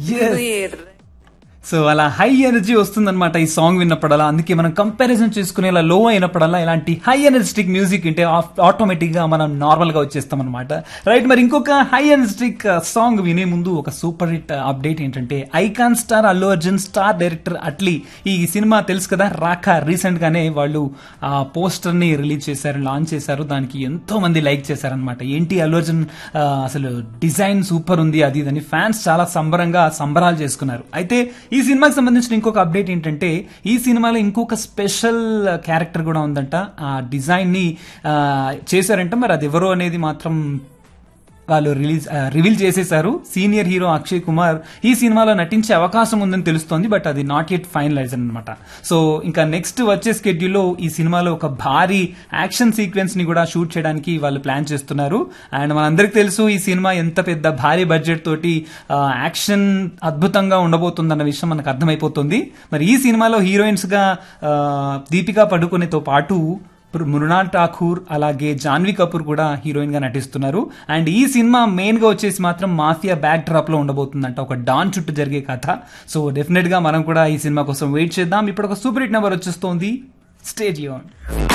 Yes. So అలా high energy వస్తుందన్నమాట ఈ సాంగ్ విన్నప్పుడల్లా అందుకే మనం కంపారిజన్ చేసుకునేలా లో అయినప్పుడల్లా ఇలాంటి హై ఎనర్జెటిక్ మ్యూజిక్ వింటే ఆటోమేటిక్ గా మనం నార్మల్ గా వచ్చేస్తాం అనమాట రైట్ మరి ఇంకొక హై ఎనర్జెటిక్ సాంగ్ వినే ముందు ఒక సూపర్ హిట్ అప్డేట్ ఏంటంటే icon star Allu Arjun star director Atlee ఈ సినిమా తెలుసు కదా రాకా రీసెంట్ గానే వాళ్ళు ఆ పోస్టర్ ని రిలీజ్ చేశారు లాంచ్ చేశారు దానికి ఎంతో మంది లైక్ చేశారనమాట ఏంటి అల్లు అర్జున్ ఆ, అసలు డిజైన్ సూపర్ ఉంది అది ఇదని ఫ్యాన్స్ చాలా సంబరంగా సంబరాలు చేసుకున్నారు అయితే ఈ సినిమాకి సంబంధించిన ఇంకొక అప్డేట్ ఏంటంటే ఈ సినిమాలో ఇంకొక స్పెషల్ క్యారెక్టర్ కూడా ఉందంట ఆ డిజైన్ ని ఆ, చేశారంట మరి అది ఎవరు అనేది మాత్రం వాళ్ళు రిలీజ్ రివీల్ చేసేశారు సీనియర్ హీరో అక్షయ్ కుమార్ ఈ సినిమాలో నటించే అవకాశం ఉందని తెలుస్తోంది బట్ అది నాట్ ఎట్ ఫైనలైజ్ అనమాట సో ఇంకా నెక్స్ట్ వచ్చే స్కెడ్యూల్లో ఈ సినిమాలో ఒక భారీ యాక్షన్ సీక్వెన్స్ ని కూడా షూట్ చేయడానికి వాళ్ళు ప్లాన్ చేస్తున్నారు అండ్ మనందరికి తెలుసు ఈ సినిమా ఎంత పెద్ద భారీ బడ్జెట్ తోటి ఆ, యాక్షన్ అద్భుతంగా ఉండబోతుందన్న విషయం మనకు అర్థమైపోతుంది మరి ఈ సినిమాలో హీరోయిన్స్ గా ఆ, దీపికా పడుకునేతో పాటు ఇప్పుడు మృణాల్ ఠాకూర్ అలాగే జాన్వీ కపూర్ కూడా హీరోయిన్ గా నటిస్తున్నారు అండ్ ఈ సినిమా మెయిన్ గా వచ్చేసి మాత్రం మాఫియా బ్యాక్ డ్రాప్ లో ఉండబోతుందంట ఒక డాన్ చుట్టూ జరిగే కథ సో డెఫినెట్ గా మనం కూడా ఈ సినిమా కోసం వెయిట్ చేద్దాం ఇప్పుడు ఒక సూపర్ హిట్ నెంబర్ వచ్చేస్తోంది స్టేడియం